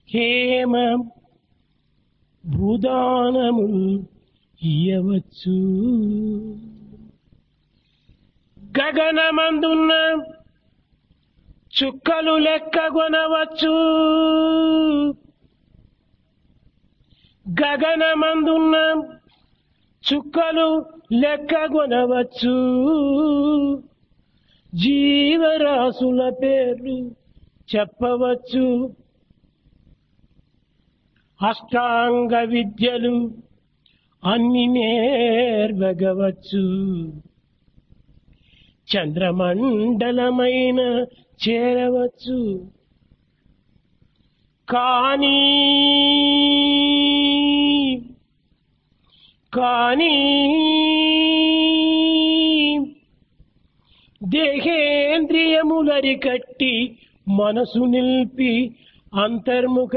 హేమ భూదానము ఇయ్యవచ్చు గగనమందున్న చుక్కలు లెక్కగొనవచ్చు గగనమందున్న చుక్కలు లెక్కగొనవచ్చు జీవరాశుల పేర్లు చెప్పవచ్చు అష్టాంగ విద్యలు అన్ని నేర్వగవచ్చు చంద్రమండలమైన చేరవచ్చు కానీ కానీ దేహేంద్రియములరికట్టి మనసు నిలిపి అంతర్ముఖ